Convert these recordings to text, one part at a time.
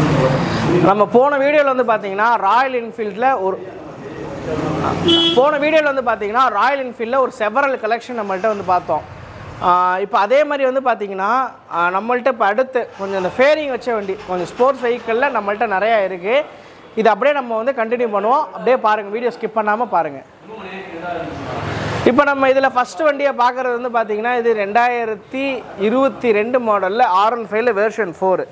நம்ம போன வீடியோவில் வந்து பார்த்தீங்கன்னா ராயல் என்ஃபீல்டில் ஒரு போன வீடியோவில் வந்து பார்த்தீங்கன்னா ராயல் என்ஃபீல்டில் ஒரு செவரல் கலெக்ஷன் நம்மள்ட்ட வந்து பார்த்தோம் இப்போ அதே மாதிரி வந்து பார்த்தீங்கன்னா ஆஹ் நம்மள்ட்ட இப்போ அடுத்து கொஞ்சம் இந்த ஃபேரிங் வச்ச வண்டி கொஞ்சம் ஸ்போர்ட்ஸ் வெஹிக்கிளில் நம்மள்ட்ட நிறையா இருக்குது இது அப்படியே நம்ம வந்து கண்டினியூ பண்ணுவோம் அப்படியே பாருங்கள் வீடியோ ஸ்கிப் பண்ணாமல் பாருங்கள் இப்போ நம்ம இதில் ஃபஸ்ட்டு வண்டியை பார்க்குறது வந்து பார்த்தீங்கன்னா இது ரெண்டாயிரத்தி இருபத்தி ரெண்டு மாடலில் ஆர் ஒன் ஃபைவ்ல வெர்ஷன் ஃபோரு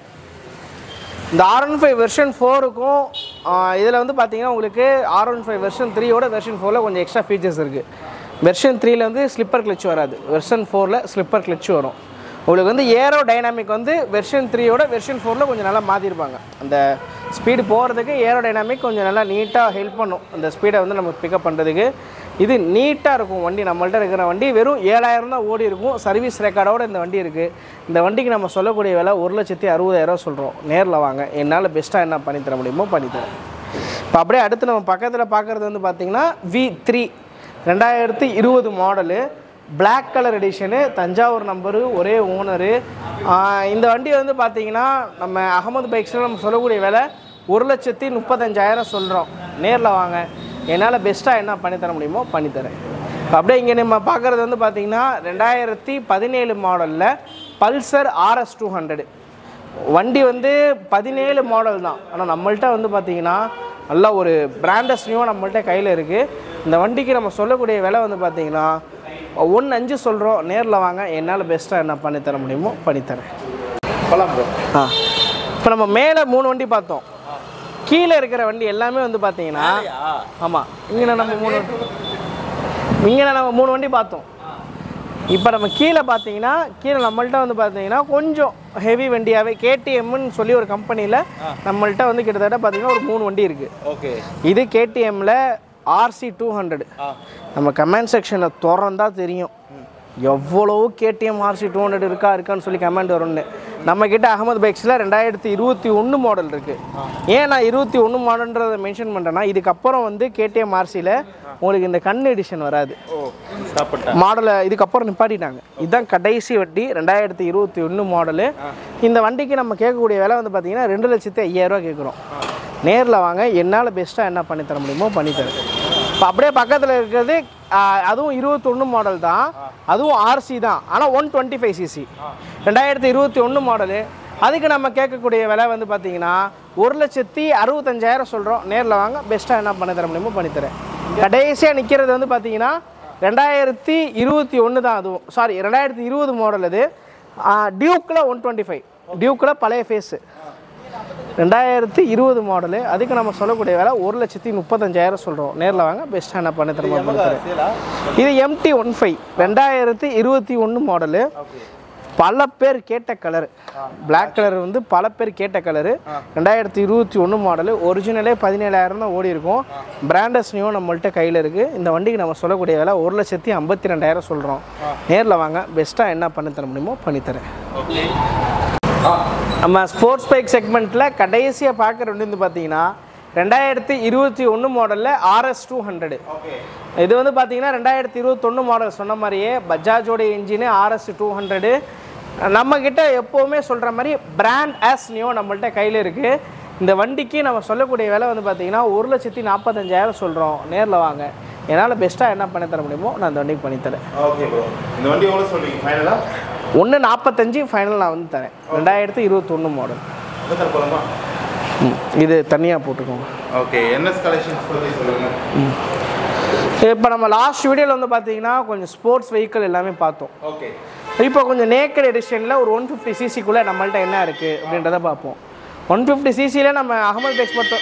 இந்த ஆர் ஒன் ஃபைவ் வெர்ஷன் ஃபோருக்கும் இதில் வந்து பார்த்தீங்கன்னா உங்களுக்கு ஆர் ஒன் ஃபைவ் வெர்ஷன் த்ரீயோட வெர்ஷன் ஃபோரில் கொஞ்சம் எக்ஸ்ட்ரா ஃபீச்சர்ஸ் இருக்குது வெர்ஷன் த்ரீல வந்து ஸ்லிப்பர் கிளச் வராது வெர்ஷன் ஃபோரில் ஸ்லிப்பர் கிளச் வரும் உங்களுக்கு வந்து ஏரோ டைனாமிக் வந்து வெர்ஷன் த்ரீயோட வெர்ஷன் ஃபோரில் கொஞ்சம் நல்லா மாற்றிருப்பாங்க அந்த ஸ்பீடு போகிறதுக்கு ஏரோ டைனாமிக் கொஞ்சம் நல்லா நீட்டாக ஹெல்ப் பண்ணும் அந்த ஸ்பீடை வந்து நம்ம பிக்கப் பண்ணுறதுக்கு இது நீட்டாக இருக்கும் வண்டி நம்மள்ட்ட இருக்கிற வண்டி வெறும் ஏழாயிரம் தான் ஓடி இருக்கும் சர்வீஸ் ரெக்கார்டோட இந்த வண்டி இருக்குது இந்த வண்டிக்கு நம்ம சொல்லக்கூடிய விலை ஒரு லட்சத்தி அறுபதாயிரம் சொல்கிறோம் நேரில் வாங்க என்னால் பெஸ்ட்டாக என்ன பண்ணி தர முடியுமோ பண்ணித்தரேன் இப்போ அப்படியே அடுத்து நம்ம பக்கத்தில் பார்க்குறது வந்து பார்த்திங்கன்னா வி த்ரீ ரெண்டாயிரத்தி இருபது model Black colour edition Thanjavur number ஒரே ஓனரு இந்த வண்டி வந்து பார்த்தீங்கன்னா நம்ம அகமது பைக்ஸில் நம்ம சொல்லக்கூடிய விலை ஒரு லட்சத்தி முப்பத்தஞ்சாயிரம் சொல்கிறோம் நேரில் வாங்க என்னால் பெஸ்ட்டாக என்ன பண்ணித்தர முடியுமோ பண்ணித்தரேன் இப்போ அப்படியே இங்கே நம்ம பார்க்குறது வந்து பார்த்தீங்கன்னா ரெண்டாயிரத்தி பதினேழு மாடலில் பல்சர் ஆர்எஸ் டூ ஹண்ட்ரடு வண்டி வந்து பதினேழு மாடல் தான் ஆனால் நம்மள்ட்ட வந்து பார்த்தீங்கன்னா நல்ல ஒரு பிராண்டஸ்னியும் நம்மள்ட்ட கையில் இருக்குது இந்த வண்டிக்கு நம்ம சொல்லக்கூடிய விலை வந்து பார்த்தீங்கன்னா ஒன்று அஞ்சு சொல்கிறோம் நேரில் வாங்க என்னால் பெஸ்ட்டாக என்ன பண்ணித்தர முடியுமோ பண்ணித்தரேன் போலாம் ப்ரோ ஆ இப்போ நம்ம மேலே மூணு வண்டி பார்த்தோம் கீழே இருக்கிற வண்டி எல்லாமே வந்து பார்த்தீங்கன்னா ஆமாம் இங்கே நம்ம மூணு இங்கே நம்ம மூணு வண்டி பார்த்தோம் இப்போ நம்ம கீழே பார்த்தீங்கன்னா கீழே நம்மள்ட்ட வந்து பார்த்தீங்கன்னா கொஞ்சம் ஹெவி வண்டியாகவே கேடிஎம்னு சொல்லி ஒரு கம்பெனியில் நம்மள்ட்ட வந்து கிட்டத்தட்ட பார்த்தீங்கன்னா ஒரு மூணு வண்டி இருக்குது ஓகே இது கேடிஎம்மில் ஆர்சி டூ ஹண்ட்ரட் நம்ம கமெண்ட் செக்ஷனில் திறந்தா தெரியும் எவ்வளோ கேடிஎம் ஆர்சி டூ ஹண்ட்ரட் இருக்கா இருக்கான்னு சொல்லி கமெண்ட் வரும்னு நம்ம கிட்ட அகமது பைக்ஸில் ரெண்டாயிரத்தி இருபத்தி ஒன்று மாடல் இருக்குது ஏன் நான் இருபத்தி ஒன்று மாடல்ன்றதை மென்ஷன் பண்ணுறேன்னா இதுக்கப்புறம் வந்து கேடிஎம் ஆர்சியில் உங்களுக்கு இந்த கண் எடிஷன் வராது ஓ ஸ்டாப் பண்ணிட்டேன் மாடலை இதுக்கப்புறம் நிப்பாட்டிட்டாங்க இதுதான் கடைசி வட்டி ரெண்டாயிரத்தி இருபத்தி ஒன்று மாடலு இந்த வண்டிக்கு நம்ம கேட்கக்கூடிய விலை வந்து பார்த்தீங்கன்னா ரெண்டு லட்சத்தி ஐயாயிரரூவா கேட்குறோம் நேரில் வாங்க என்னால் பெஸ்ட்டாக என்ன பண்ணி தர முடியுமோ பண்ணித்தரேன் இப்போ அப்படியே பக்கத்தில் இருக்கிறது ஆ, அதுவும் இருபத்தொன்று மாடல் தான் அதுவும் ஆர்சி தான் ஆனால் ஒன் டுவெண்ட்டி ஃபைவ் சிசி ரெண்டாயிரத்தி இருபத்தி ஒன்று மாடலு அதுக்கு நம்ம கேட்கக்கூடிய விலை வந்து பார்த்தீங்கன்னா ஒரு லட்சத்தி அறுபத்தஞ்சாயிரம் சொல்கிறோம் நேரில் வாங்க பெஸ்ட்டாக என்ன பண்ணி தர முடியுமோ பண்ணித்தரேன் கடைசியாக நிற்கிறது வந்து பார்த்தீங்கன்னா ரெண்டாயிரத்தி இருபத்தி ஒன்று தான் அதுவும் சாரி ரெண்டாயிரத்தி இருபது மாடல் அது டியூக்கில் ஒன் டுவெண்ட்டி ஃபைவ் டியூக்கில் பழைய ஃபேஸு ரெண்டாயிரத்தி இருபது மாடலு அதுக்கு நம்ம சொல்லக்கூடிய விலை ஒரு லட்சத்தி முப்பத்தஞ்சாயிரம் சொல்கிறோம் நேரில் வாங்க பெஸ்ட்டாக என்ன பண்ணி தரமா பண்ணித்தரேன் சேலா இது எம்டி ஒன் ஃபைவ் ரெண்டாயிரத்தி இருபத்தி ஒன்று மாடலு பல பேர் கேட்ட கலர் Black கலர் வந்து பல பேர் கேட்ட கலரு ரெண்டாயிரத்தி இருபத்தி ஒன்று மாடலு ஒரிஜினலே பதினேழாயிரம் தான் ஓடி இருக்கும் பிராண்டஸ் நியூ நம்மள்ட்ட கையில் இருக்குது இந்த வண்டிக்கு நம்ம சொல்லக்கூடிய விலை ஒரு லட்சத்தி ஐம்பத்தி ரெண்டாயிரம் சொல்கிறோம் நேரில் வாங்க பெஸ்ட்டாக என்ன பண்ணி தர முடியுமோ பண்ணித்தரேன் ஓகே நம்ம ஸ்போர்ட்ஸ் பைக் செக்மெண்ட்டில் கடைசியாக பார்க்குற வண்டி வந்து பார்த்தீங்கன்னா ரெண்டாயிரத்தி இருபத்தி ஒன்று மாடலில் ஆர்எஸ் டூ ஹண்ட்ரடு ஓகே இது வந்து பார்த்தீங்கன்னா ரெண்டாயிரத்தி இருபத்தொன்று மாடல் சொன்ன மாதிரியே பஜாஜோட இன்ஜினு ஆர்எஸ் டூ ஹண்ட்ரடு நம்மக்கிட்ட எப்போவுமே சொல்கிற மாதிரி பிராண்ட் ஆஸ் நியோ நம்மள்ட்ட கையில் இருக்குது இந்த வண்டிக்கு நம்ம சொல்லக்கூடிய விலை வந்து பார்த்தீங்கன்னா ஒரு லட்சத்தி நாற்பத்தஞ்சாயிரம் சொல்கிறோம் நேரில் வாங்க என்னால் பெஸ்ட்டாக என்ன பண்ணி தர முடியுமோ நான் இந்த வண்டிக்கு பண்ணித்தரேன் ஓகே ப்ரோ இந்த வண்டி எவ்வளோ சொல்றீங்க ஃபைனலா ஒன்று நாற்பத்தஞ்சு ஃபைனல் நான் வந்து தரேன் ரெண்டாயிரத்தி இருபத்தொன்று மாடல் எங்கே தர போகிறோமா ம், இது தனியாக போட்டுக்கோங்க ஓகே என்எஸ் கலெக்ஷன்ஸ் பற்றி சொல்லுங்கள் இப்போ நம்ம லாஸ்ட் வீடியோவில் வந்து பார்த்தீங்கன்னா கொஞ்சம் ஸ்போர்ட்ஸ் வெஹிக்கிள் எல்லாமே பார்த்தோம் ஓகே இப்போ கொஞ்சம் நேக்கட் எடிஷனில் ஒரு ஒன் ஃபிஃப்டி சிசிக்குள்ளே நம்மள்ட்ட என்ன இருக்குது அப்படின்றத பார்ப்போம் ஒன் ஃபிஃப்டி சிசியில் நம்ம அகமது பெக்ஸ் பொறுத்த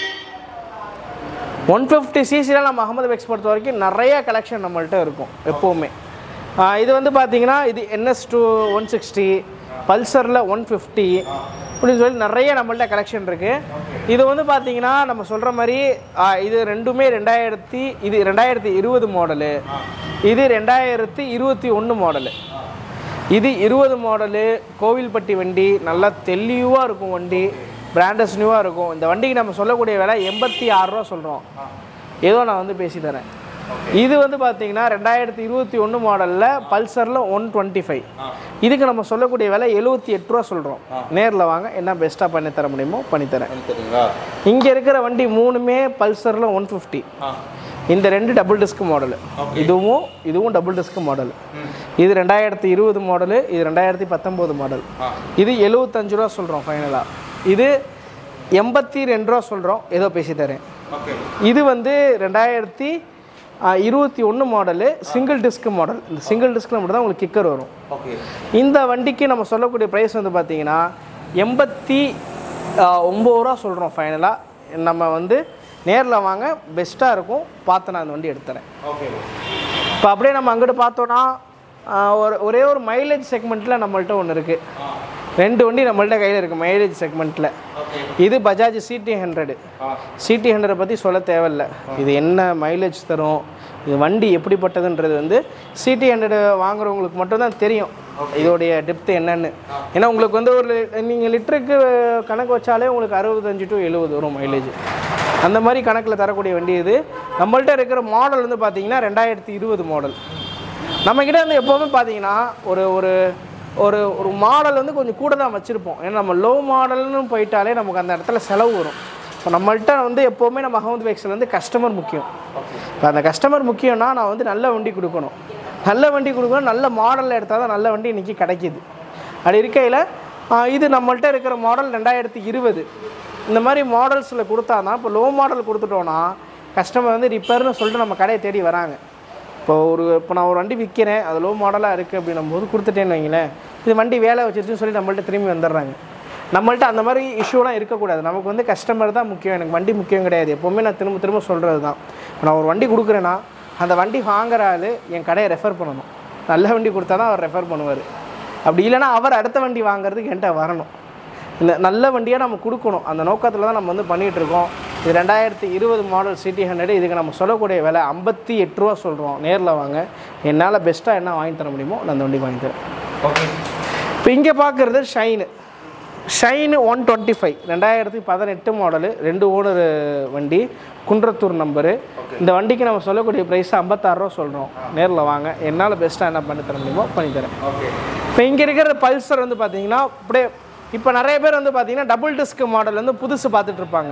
ஒன் ஃபிஃப்டி சிசியில் நம்ம அகமது பெக்ஸ் பொறுத்த வரைக்கும் நிறைய கலெக்ஷன் நம்மள்ட்ட இருக்கும் எப்போவுமே ஆஹ் இது வந்து பார்த்தீங்கன்னா இது என்எஸ் டூ ஒன் சிக்ஸ்டி பல்சரில் ஒன் ஃபிஃப்டி அப்படின்னு சொல்லி நிறைய நம்மள்ட்ட கலெக்ஷன் இருக்குது இது வந்து பார்த்தீங்கன்னா நம்ம சொல்கிற மாதிரி ஆஹ் இது ரெண்டுமே ரெண்டாயிரத்தி இது ரெண்டாயிரத்தி இருபது மாடலு இது ரெண்டாயிரத்தி இருபத்தி ஒன்று மாடலு இது இருபது மாடலு கோவில்பட்டி வண்டி நல்லா தெளிவாக இருக்கும் வண்டி பிராண்டஸ் நியூவாக இருக்கும் இந்த வண்டிக்கு நம்ம சொல்லக்கூடிய விலை எண்பத்தி ஆறுரூவா சொல்கிறோம் ஏதோ நான் வந்து பேசி தரேன் இது வந்து பார்த்தீங்கன்னா ரெண்டாயிரத்தி இருபத்தி ஒன்று மாடலில் பல்சரில் ஒன் டுவெண்ட்டி ஃபைவ் இதுக்கு நம்ம சொல்லக்கூடிய விலை எழுபத்தி எட்டு ரூபா சொல்கிறோம் நேரில் வாங்க என்ன பெஸ்ட்டாக பண்ணி தர முடியுமோ பண்ணித்தரேன் தெரியுங்களா இங்கே இருக்கிற வண்டி மூணுமே பல்சரில் ஒன் ஃபிஃப்டி ஆ இந்த ரெண்டு டபுள் டிஸ்க் மாடலு இதுவும் இதுவும் டபுள் டிஸ்க் மாடல் இது ரெண்டாயிரத்தி இருபது மாடலு இது ரெண்டாயிரத்தி பத்தொம்போது மாடல் ஆ. இது எழுபத்தஞ்சு ரூபா சொல்கிறோம் ஃபைனலாக இது எண்பத்தி ரெண்டு ரூபா சொல்கிறோம் ஏதோ பேசி தரேன் ஓகே இது வந்து ரெண்டாயிரத்தி இருபத்தி ஒன்று மாடலு சிங்கிள் டிஸ்க் மாடல் இந்த சிங்கிள் டிஸ்கில் மட்டும் தான் உங்களுக்கு கிக்கர் வரும் ஓகே இந்த வண்டிக்கு நம்ம சொல்லக்கூடிய ப்ரைஸ் வந்து பார்த்தீங்கன்னா எண்பத்தி ஒம்பது ரூபா சொல்கிறோம் ஃபைனலாக நம்ம வந்து நேரில் வாங்க பெஸ்ட்டாக இருக்கும் பார்த்து நான் அந்த வண்டி எடுத்துறேன் ஓகே இப்போ அப்படியே நம்ம அங்கிட்டு பார்த்தோன்னா ஆஹ், ஒரு ஒரே ஒரு மைலேஜ் செக்மெண்ட்டில் நம்மள்ட்ட ஒன்று இருக்குது ஆ ரெண்டு வண்டி நம்மள்ட்ட கையில் இருக்குது மைலேஜ் செக்மெண்ட்டில் ஓகே இது பஜாஜ் சிடி ஹண்ட்ரடு ஆ சிடி ஹண்ட்ரடை பற்றி சொல்ல தேவையில்ல இது என்ன மைலேஜ் தரும் இது வண்டி எப்படிப்பட்டதுன்றது வந்து சிடி ஹண்ட்ரடு வாங்குறவங்களுக்கு மட்டும்தான் தெரியும் இதோடைய டெப்த் என்னன்னு ஏன்னா உங்களுக்கு வந்து ஒரு நீங்கள் லிட்டருக்கு கணக்கு வச்சாலே உங்களுக்கு அறுபத்தஞ்சு டு எழுபது வரும் மைலேஜ் அந்த மாதிரி கணக்கில் தரக்கூடிய வண்டி இது நம்மள்ட்ட இருக்கிற மாடல் வந்து பார்த்தீங்கன்னா ரெண்டாயிரத்தி இருபது மாடல் நம்மக்கிட்ட வந்து எப்போவுமே பார்த்தீங்கன்னா ஒரு ஒரு ஒரு ஒரு மாடல் வந்து கொஞ்சம் கூட தான் வச்சுருப்போம் ஏன்னா நம்ம லோ மாடல்னு போயிட்டாலே நமக்கு அந்த இடத்துல செலவு வரும் இப்போ நம்மள்ட்ட வந்து எப்போவுமே நம்ம அகமது பைக்ஸில் வந்து கஸ்டமர் முக்கியம் இப்போ அந்த கஸ்டமர் முக்கியம்னா நான் வந்து நல்ல வண்டி கொடுக்கணும் நல்ல வண்டி கொடுக்கணும் நல்ல மாடலில் எடுத்தால் தான் நல்ல வண்டி இன்றைக்கி கிடைக்கிது அப்படி இருக்கையில் இது நம்மள்ட்ட இருக்கிற மாடல் ரெண்டாயிரத்தி இருபது இந்த மாதிரி மாடல்ஸில் கொடுத்தா தான் இப்போ லோ மாடல் கொடுத்துட்டோன்னா கஸ்டமர் வந்து ரிப்பேர்னு சொல்லிட்டு நம்ம கடையை தேடி வராங்க இப்போ ஒரு இப்போ நான் ஒரு வண்டி விற்கிறேன் அது லோ மாடலாக இருக்குது அப்படின்னும் போது கொடுத்துட்டேன்னு வைங்களேன் இது வண்டி வேலை வச்சிருச்சுன்னு சொல்லி நம்மள்ட்ட திரும்பி வந்துடுறாங்க நம்மள்ட்ட அந்த மாதிரி இஷ்யூலாம் இருக்கக்கூடாது நமக்கு வந்து கஸ்டமர் தான் முக்கியம் எனக்கு வண்டி முக்கியம் கிடையாது எப்போவுமே நான் திரும்ப திரும்ப சொல்கிறது தான் இப்போ நான் ஒரு வண்டி கொடுக்குறேன்னா அந்த வண்டி வாங்குற ஆள் என் கடையை ரெஃபர் பண்ணணும் நல்ல வண்டி கொடுத்தா தான் அவர் ரெஃபர் பண்ணுவார் அப்படி இல்லைன்னா அவர் அடுத்த வண்டி வாங்குறதுக்கு என்கிட்ட வரணும் இந்த நல்ல வண்டியாக நம்ம கொடுக்கணும் அந்த நோக்கத்தில் தான் நம்ம வந்து பண்ணிகிட்டு இருக்கோம் இது ரெண்டாயிரத்தி இருபது மாடல் சிட்டி ஹண்ட்ரட் இதுக்கு நம்ம சொல்லக்கூடிய விலை ஐம்பத்தி எட்டு ரூபா சொல்கிறோம் நேரில் வாங்க என்னால் பெஸ்ட்டாக என்ன வாங்கி தர முடியுமோ நான் அந்த வண்டி வாங்கி தரேன் ஓகே இப்போ இங்கே பார்க்குறது Shine Shine one twenty five ரெண்டாயிரத்தி பதினெட்டு மாடலு ரெண்டு ஓனர் வண்டி குன்றத்தூர் நம்பரு இந்த வண்டிக்கு நம்ம சொல்லக்கூடிய ப்ரைஸ் ஐம்பத்தாறுரூவா சொல்கிறோம் நேரில் வாங்க என்னால் பெஸ்ட்டாக என்ன பண்ணி தர முடியுமோ பண்ணி தரேன் ஓகே இப்போ இங்கே இருக்கிற பல்சர் வந்து பார்த்தீங்கன்னா அப்படியே இப்போ நிறைய பேர் வந்து பார்த்தீங்கன்னா டபுள் டிஸ்க் மாடல் வந்து புதுசு பார்த்துட்டு இருப்பாங்க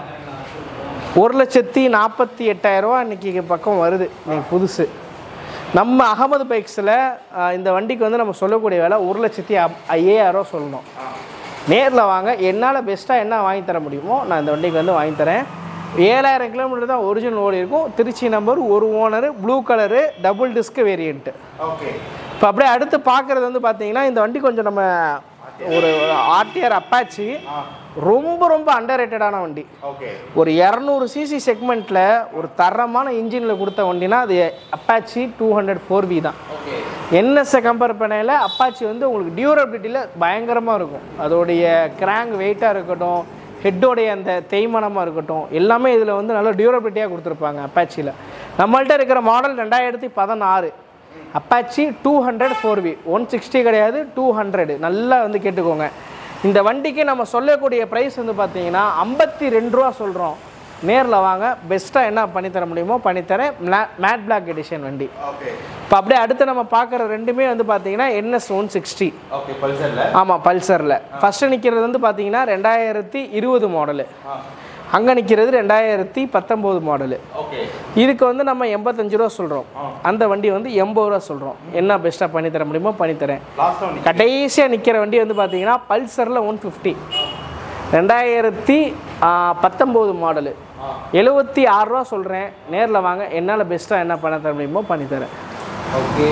ஒரு லட்சத்தி நாற்பத்தி எட்டாயிரரூவா இன்றைக்கி பக்கம் வருது இன்னைக்கு புதுசு நம்ம அகமது பைக்ஸில் இந்த வண்டிக்கு வந்து நம்ம சொல்லக்கூடிய விலை ஒரு லட்சத்தி அப்- ஐயாயிரரூவா சொல்லணும் நேரில் வாங்க என்னால் பெஸ்ட்டாக என்ன வாங்கி தர முடியுமோ நான் இந்த வண்டிக்கு வந்து வாங்கி தரேன் ஏழாயிரம் கிலோமீட்டர் தான் ஒரிஜினல் ஓடி இருக்கும் திருச்சி நம்பர் ஒரு owner blue colour double disc variant okay இப்போ அப்படியே அடுத்து பார்க்குறது வந்து பார்த்தீங்கன்னா இந்த வண்டி கொஞ்சம் நம்ம ஒரு ஆர்டிஆர் அப்பாச்சி ரொம்ப ரொம்ப அண்டர் ரேட்டடான வண்டி ஓகே ஒரு இரநூறு சிசி செக்மெண்ட்டில் ஒரு தரமான இன்ஜினில் கொடுத்த வண்டினா அது Apache two hundred four V தான் ஓகே என்எஸ்ஸை கம்பேர் பண்ணையில் அப்பாச்சி வந்து உங்களுக்கு டியூரபிலிட்டியில் பயங்கரமாக இருக்கும் அதோடைய கிராங்க் வெயிட்டாக இருக்கட்டும் ஹெட்டோடைய அந்த தேய்மானமாக இருக்கட்டும் எல்லாமே இதில் வந்து நல்ல டியூரபிலிட்டியாக கொடுத்துருப்பாங்க அப்பாச்சியில் நம்மள்ட்ட இருக்கிற மாடல் ரெண்டாயிரத்தி பதினாறு Apache two hundred four V one sixty கிடையாது டூ ஹண்ட்ரடு நல்லா வந்து கேட்டுக்கோங்க இந்த வண்டிக்கு நம்ம சொல்லக்கூடிய ப்ரைஸ் வந்து பார்த்தீங்கன்னா ஐம்பத்தி ரெண்டு ரூபா சொல்கிறோம் நேரில் வாங்க பெஸ்ட்டாக என்ன பண்ணித்தர முடியுமோ பண்ணித்தரேன் மேட் பிளாக் எடிஷன் வண்டி ஓகே இப்போ அப்படியே அடுத்து நம்ம பார்க்குற ரெண்டுமே வந்து பார்த்தீங்கன்னா என்எஸ் ஒன் சிக்ஸ்டி ஓகே பல்சர்ல ஆமாம் பல்சரில் ஃபஸ்ட்டு நிற்கிறது வந்து பார்த்தீங்கன்னா ரெண்டாயிரத்தி இருபது மாடலு ஆ அங்கே நிற்கிறது ரெண்டாயிரத்தி பத்தொம்போது மாடலு ஓகே இதுக்கு வந்து நம்ம எண்பத்தஞ்சு ரூபா சொல்கிறோம் அந்த வண்டி வந்து எண்பது ரூபா சொல்கிறோம் என்ன பெஸ்ட்டாக பண்ணித்தர முடியுமோ பண்ணித்தரேன் லாஸ்ட் ஒன் கடைசியாக நிற்கிற வண்டி வந்து பார்த்தீங்கன்னா பல்சரில் ஒன் ஃபிஃப்டி ரெண்டாயிரத்தி பத்தொம்போது மாடலு எழுபத்தி ஆறுரூவா சொல்கிறேன் நேரில் வாங்க என்னால் பெஸ்ட்டாக என்ன பண்ண தர முடியுமோ பண்ணித்தரேன் ஓகே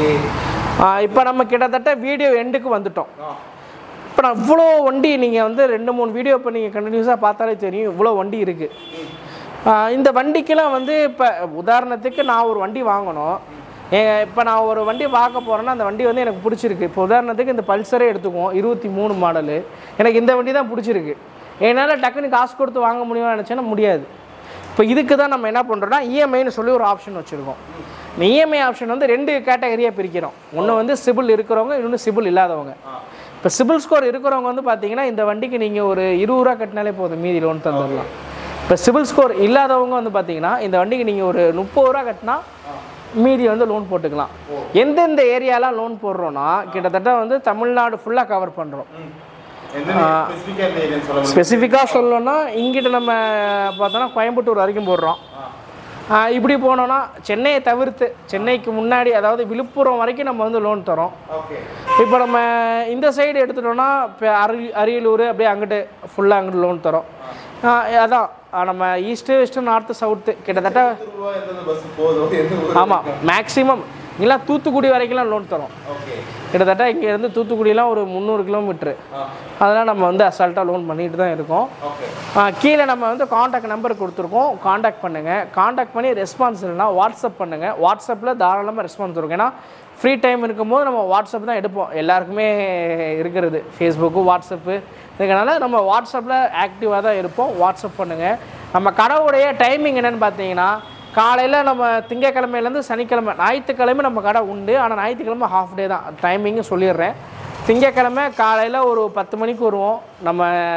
இப்போ நம்ம கிட்டத்தட்ட வீடியோ எண்டுக்கு வந்துட்டோம் இப்போ நான் இவ்வளோ வண்டி நீங்கள் வந்து ரெண்டு மூணு வீடியோ இப்போ நீங்கள் கண்டினியூஸாக பார்த்தாலே தெரியும் இவ்வளோ வண்டி இருக்குது இந்த வண்டிக்கெல்லாம் வந்து இப்போ உதாரணத்துக்கு நான் ஒரு வண்டி வாங்கணும் இப்போ நான் ஒரு வண்டி பார்க்க போகிறேன்னா அந்த வண்டி வந்து எனக்கு பிடிச்சிருக்கு இப்போ உதாரணத்துக்கு இந்த பல்சரே எடுத்துக்குவோம் இருபத்தி மூணு மாடலு எனக்கு இந்த வண்டி தான் பிடிச்சிருக்கு என்னால் டக்குன்னு காசு கொடுத்து வாங்க முடியும்னு நினச்சேன்னா முடியாது இப்போ இதுக்கு தான் நம்ம என்ன பண்ணுறோம்னா இஎம்ஐன்னு சொல்லி ஒரு ஆப்ஷன் வச்சுருக்கோம் இந்த இஎம்ஐ ஆப்ஷன் வந்து ரெண்டு கேட்டகரியாக பிரிக்கிறோம் ஒன்று வந்து சிபில் இருக்கிறவங்க இன்னொன்று சிபில் இல்லாதவங்க இப்போ சிபில் ஸ்கோர் இருக்கிறவங்க வந்து பார்த்தீங்கன்னா இந்த வண்டிக்கு நீங்கள் ஒரு இருபது ரூபா கட்டினாலே போதும் மீதி லோன் தந்துடலாம் இப்போ சிபில் ஸ்கோர் இல்லாதவங்க வந்து பார்த்தீங்கன்னா இந்த வண்டிக்கு நீங்கள் ஒரு முப்பது ரூபா கட்டினா மீதி வந்து லோன் போட்டுக்கலாம் எந்தெந்த ஏரியாலாம் லோன் போடுறோன்னா கிட்டத்தட்ட வந்து தமிழ்நாடு ஃபுல்லாக கவர் பண்ணுறோம் எந்த ஸ்பெசிஃபிக்காக இந்த ஏரியான்னு சொல்ல முடியும் ஸ்பெசிஃபிக்காக சொல்லணும்னா இங்கிட்ட நம்ம பார்த்தோன்னா கோயம்புத்தூர் வரைக்கும் போடுறோம் ஆ, இப்படி போனோன்னா சென்னையை தவிர்த்து சென்னைக்கு முன்னாடி அதாவது விழுப்புரம் வரைக்கும் நம்ம வந்து லோன் தரோம் ஓகே இப்போ நம்ம இந்த சைடு எடுத்துட்டோம்னா இப்போ அரி அரியலூர் அப்படியே அங்கிட்டு ஃபுல்லாக அங்கிட்டு லோன் தரோம் ஆ, அதான் ஆ, நம்ம ஈஸ்ட்டு வெஸ்ட்டு நார்த்து சவுத்து கிட்டத்தட்ட ரூபா எந்தெந்த பஸ் போதோ எந்த ஊர் ஆமாம் மேக்ஸிமம் இங்கெல்லாம் தூத்துக்குடி வரைக்கும்லாம் லோன் தரோம் ஓகே கிட்டத்தட்ட இங்கேருந்து தூத்துக்குடிலாம் ஒரு முந்நூறு கிலோமீட்ரு ஆ அதெல்லாம் நம்ம வந்து அசால்ட்டாக லோன் பண்ணிட்டு தான் இருக்கோம் ஓகே ஆ, கீழே நம்ம வந்து காண்டாக்ட் நம்பர் கொடுத்துருக்கோம் காண்டாக்ட் பண்ணுங்கள் காண்டாக்ட் பண்ணி ரெஸ்பான்ஸ் இல்லைனா வாட்ஸ்அப் பண்ணுங்கள் வாட்ஸ்அப்பில் தாராளமாக ரெஸ்பான்ஸ் இருக்கும் ஏன்னா ஃப்ரீ டைம் இருக்கும்போது நம்ம வாட்ஸ்அப் தான் எடுப்போம் எல்லாருக்குமே இருக்கிறது ஃபேஸ்புக்கு வாட்ஸ்அப்பு இதுக்கனால நம்ம வாட்ஸ்அப்பில் ஆக்டிவாக தான் இருப்போம் வாட்ஸ்அப் பண்ணுங்கள் நம்ம கடைவுடைய டைமிங் என்னென்னு பார்த்தீங்கன்னா காலையில் நம்ம திங்கக்கிழமையிலேருந்து சனிக்கிழமை ஞாயிற்றுக்கிழமை நம்ம கடை உண்டு ஆனால் ஞாயிற்றுக்கிழமை ஹாஃப் டே தான் டைமிங்கு சொல்லிடுறேன் திங்கக்கிழமை காலையில் ஒரு பத்து மணிக்கு வருவோம் நம்ம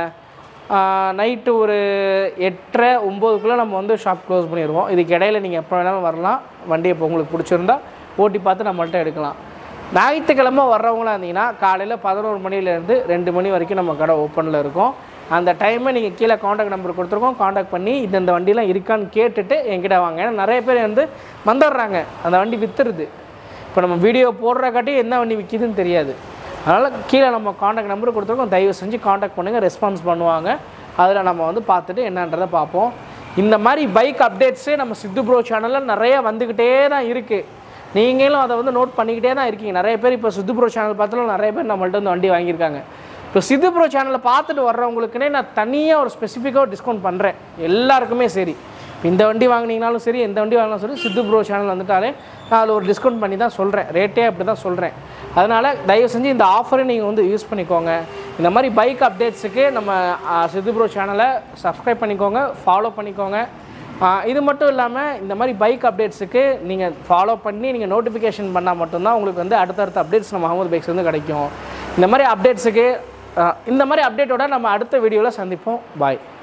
நைட்டு ஒரு எட்டரை ஒம்போதுக்குள்ளே நம்ம வந்து ஷாப் க்ளோஸ் பண்ணிடுவோம் இதுக்கு இடையில நீங்கள் எப்போ வேணாலும் வரலாம் வண்டி இப்போ உங்களுக்கு பிடிச்சிருந்தா ஓட்டி பார்த்து நம்மள்ட்ட எடுக்கலாம் ஞாயிற்றுக்கிழமை வர்றவங்களா இருந்தீங்கன்னா காலையில் பதினோரு மணிலேருந்து ரெண்டு மணி வரைக்கும் நம்ம கடை ஓப்பனில் இருக்கும் அந்த டைமை நீங்கள் கீழே காண்டாக்ட் நம்பர் கொடுத்துருக்கோம் காண்டாக்ட் பண்ணி இந்த இந்த வண்டிலாம் இருக்கான்னு கேட்டுட்டு என்கிட்ட வாங்க ஏன்னா நிறைய பேர் வந்து வந்துடுறாங்க அந்த வண்டி வித்துருது இப்போ நம்ம வீடியோ போடுறக்காட்டி என்ன வண்டி விற்கிதுன்னு தெரியாது அதனால் கீழே நம்ம காண்டாக்ட் நம்பர் கொடுத்துருக்கோம் தயவு செஞ்சு காண்டாக்ட் பண்ணுங்கள் ரெஸ்பான்ஸ் பண்ணுவாங்க அதில் நம்ம வந்து பார்த்துட்டு என்னன்றதை பார்ப்போம் இந்த மாதிரி பைக் அப்டேட்ஸு நம்ம சித்து ப்ரோ சேனலில் நிறைய வந்துக்கிட்டே தான் இருக்குது நீங்களும் அதை வந்து நோட் பண்ணிக்கிட்டே தான் இருக்கீங்க நிறைய பேர் இப்போ சித்து ப்ரோ சேனல் பார்த்தாலும் நிறைய பேர் நம்மள்ட்ட வந்து வண்டி வாங்கியிருக்காங்க இப்போ சித்து ப்ரோ சேனலை பார்த்துட்டு வர்றவங்களுக்குனே நான் தனியாக ஒரு ஸ்பெசிஃபிக்காக டிஸ்கவுண்ட் பண்ணுறேன் எல்லாருக்குமே சரி இப்போ இந்த வண்டி வாங்குனீங்கனாலும் சரி எந்த வண்டி வாங்கினாலும் சரி சித்து ப்ரோ சேனல் வந்துட்டாலே நான் அதில் ஒரு டிஸ்கவுண்ட் பண்ணி தான் சொல்கிறேன் ரேட்டே அப்படி தான் சொல்கிறேன் அதனால் தயவு செஞ்சு இந்த ஆஃபரை நீங்கள் வந்து யூஸ் பண்ணிக்கோங்க இந்த மாதிரி பைக் அப்டேட்ஸுக்கு நம்ம ஆ, சித்து ப்ரோ சேனலை சப்ஸ்கிரைப் பண்ணிக்கோங்க ஃபாலோ பண்ணிக்கோங்க ஆ, இது மட்டும் இல்லாமல் இந்த மாதிரி பைக் அப்டேட்ஸுக்கு நீங்கள் ஃபாலோ பண்ணி நீங்கள் நோட்டிஃபிகேஷன் பண்ணால் மட்டும்தான் உங்களுக்கு வந்து அடுத்தடுத்த அப்டேட்ஸ் நம்ம அகமது பைக்ஸ் வந்து கிடைக்கும் இந்த மாதிரி அப்டேட்ஸுக்கு இந்த மாதிரி அப்டேட்டோட நம்ம அடுத்த வீடியோவில் சந்திப்போம் பாய்